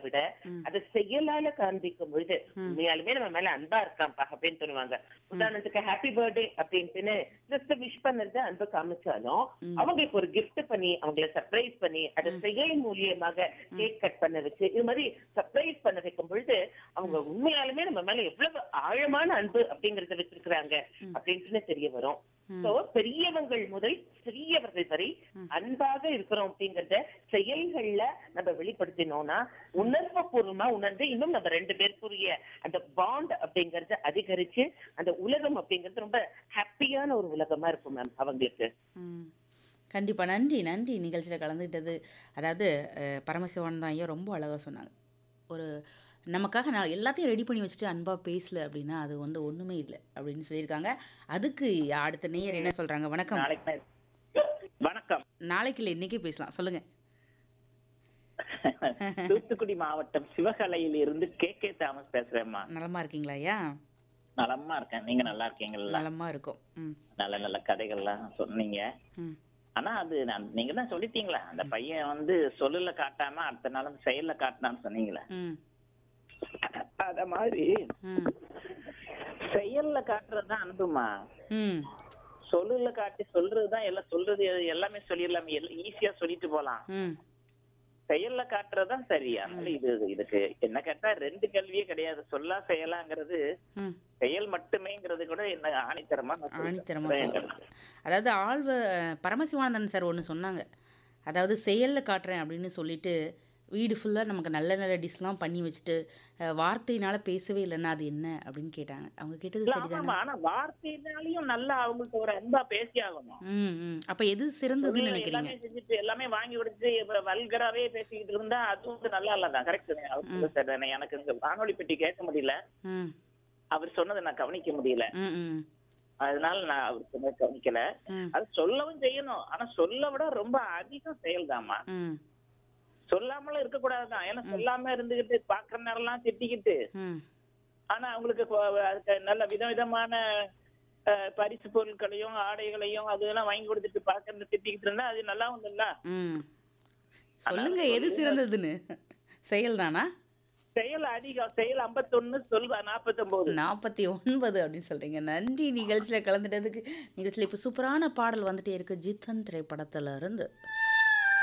விட அதை செயலால காண்பிக்கும் பொழுது உண்மையாலுமே நம்ம மேல அன்பா இருக்கான்ப்பா அப்படின்னு சொல்லுவாங்க உதாரணத்துக்கு ஹாப்பி பர்த்டே அப்படின்ட்டுன்னு ஜஸ்ட் விஷ் பண்ணது அன்பு காமிச்சாலும் அவங்களுக்கு ஒரு gift பண்ணி அவங்கள சர்ப்ரைஸ் பண்ணி அதை செயல் மூலியமாக கேக் கட் பண்ண வச்சு இது மாதிரி சர்ப்ரைஸ் பண்ண வைக்கும் பொழுது அவங்க உண்மையாலுமே நம்ம மேல எவ்வளவு ஆழமான அன்பு அப்படிங்கறத வச்சிருக்கிறாங்க அப்படின்ட்டு தெரிய வரும் சோ பெரியவங்கள் முதல் சிறியவர்கள் வரை அன்பாக இருக்கிறோம் அப்படிங்கறத செயல்கள்ல நம்ம வெளிப்படுத்தினோம்னா உணர்வு பூர்வமா உணர்ந்து இன்னும் நம்ம ரெண்டு பேருக்குரிய அந்த பாண்ட் அப்படிங்கறத அதிகரிச்சு அந்த உலகம் அப்படிங்கிறது ரொம்ப ஹாப்பியான ஒரு உலகமா இருக்கும் மேம் அவங்களுக்கு ம் கண்டிப்பாக நன்றி நன்றி நிகழ்ச்சியில் கலந்துக்கிட்டது அதாவது அஹ், பரமசிவன் தான் ஐயா ரொம்ப அழகாக சொன்னாங்க ஒரு நமக்காக நான் எல்லாத்தையும் ரெடி பண்ணி வச்சுட்டு அன்பாக பேசல அப்படின்னா அது வந்து ஒன்றுமே இல்லை அப்படின்னு சொல்லியிருக்காங்க அதுக்கு அடுத்த நேயர் என்ன சொல்கிறாங்க வணக்கம் நாளைக்கு வணக்கம் நாளைக்கு இல்லை இன்றைக்கே பேசலாம் சொல்லுங்கள் தூத்துக்குடி மாவட்டம் சிவகலையில் இருந்து கே கே தாமஸ் பேசுறேம்மா நலமா இருக்கீங்களா ஐயா நலமா இருக்கேன் நீங்க நல்லா இருக்கீங்களா நலமா இருக்கும் ம் நல்ல நல்ல கதைகள்லாம் சொன்னீங்க ம் ஆனா அது நான் நீங்க தான் சொல்லிட்டீங்களா அந்த பையன் வந்து சொல்லல காட்டாம அடுத்த நாள் செயல்ல காட்டினான்னு சொன்னீங்களே ம் அத மாதிரி ம் செயல்ல காட்டுறதுதான் அன்புமா ம் சொல்லுல காட்டி சொல்றதுதான் எல்லாம் சொல்றது எல்லாமே சொல்லிடலாம் ஈஸியா சொல்லிட்டு போலாம் ம் செயல்ல காட்டுறதுதான் சரி அதனால இது இதுக்கு என்ன கேட்டா ரெண்டு கேள்வியே கிடையாது சொல்லா செயலாங்கிறது ம் செயல் மட்டுமேங்கிறது கூட என்ன ஆணித்தரமா நான் சொல்றேன். ஆணித்தரமாக அதான் சொல்லலாம் அதாவது ஆழ்வ பரமசிவானந்தன் சார் ஒன்று சொன்னாங்க அதாவது செயலில் காட்டுறேன் அப்படின்னு சொல்லிட்டு வீடு ஃபுல்லாக நமக்கு நல்ல நல்ல டிஷ்லாம் பண்ணி வச்சுட்டு அஹ், வார்த்தையினால பேசவே இல்லைன்னா அது என்ன அப்படின்னு கேட்டாங்க அவங்க கேட்டது இல்ல, சரிதானே ஆமா, ஆனா வார்த்தையினாலையும் நல்லா அவங்களுக்கு ஒரு அன்பா பேசி ஆகணும் ம் ம் அப்போ எது சிறந்ததுன்னு சொல்லுல நினைக்கிறீங்க எல்லாமே செஞ்சுட்டு எல்லாமே வாங்கி கொடுத்து வல்கராவே பேசிக்கிட்டு இருந்தா அது வந்து நல்லா இல்லதான் கரெக்ட் சார் எனக்கு இந்த வானொலி பெட்டி கேட்க முடியல ம் அவர் சொன்னதை நான் கவனிக்க முடியல ம் ம் அதனால நான் அவர் சொன்னதை கவனிக்கல ம் அது சொல்லவும் செய்யணும் ஆனா சொல்ல விட ரொம்ப அதிகம் செயல்தாம்மா ம் சொல்லாமலும் இருக்கக்கூடாதுதான் ஏன்னா சொல்லாம இருந்துகிட்டு பாக்குற நேரம்லாம் திட்டிக்கிட்டு ம் ஆனா அவங்களுக்கு இப்போ அதுக்கு நல்ல விதவிதமான அஹ், பரிசு பொருட்களையும் ஆடைகளையும் அதெல்லாம் வாங்கி கொடுத்துட்டு பாக்குறது திட்டிக்கிட்டு இருந்தா அது நல்லா இல்ல ம் சொல்லுங்க எது சிறந்ததுன்னு செயல் தானா செயல் அதிகம் செயல் 51 சொல்வா நாற்பத்தொன்பது நாற்பத்தி ஒன்பது அப்படின்னு சொல்கிறீங்க நன்றி நிகழ்ச்சியில் கலந்துட்டதுக்கு நிகழ்ச்சியில் இப்போ சூப்பரான பாடல் வந்துட்டே இருக்கு ஜித்தன் திரைப்படத்துல இருந்து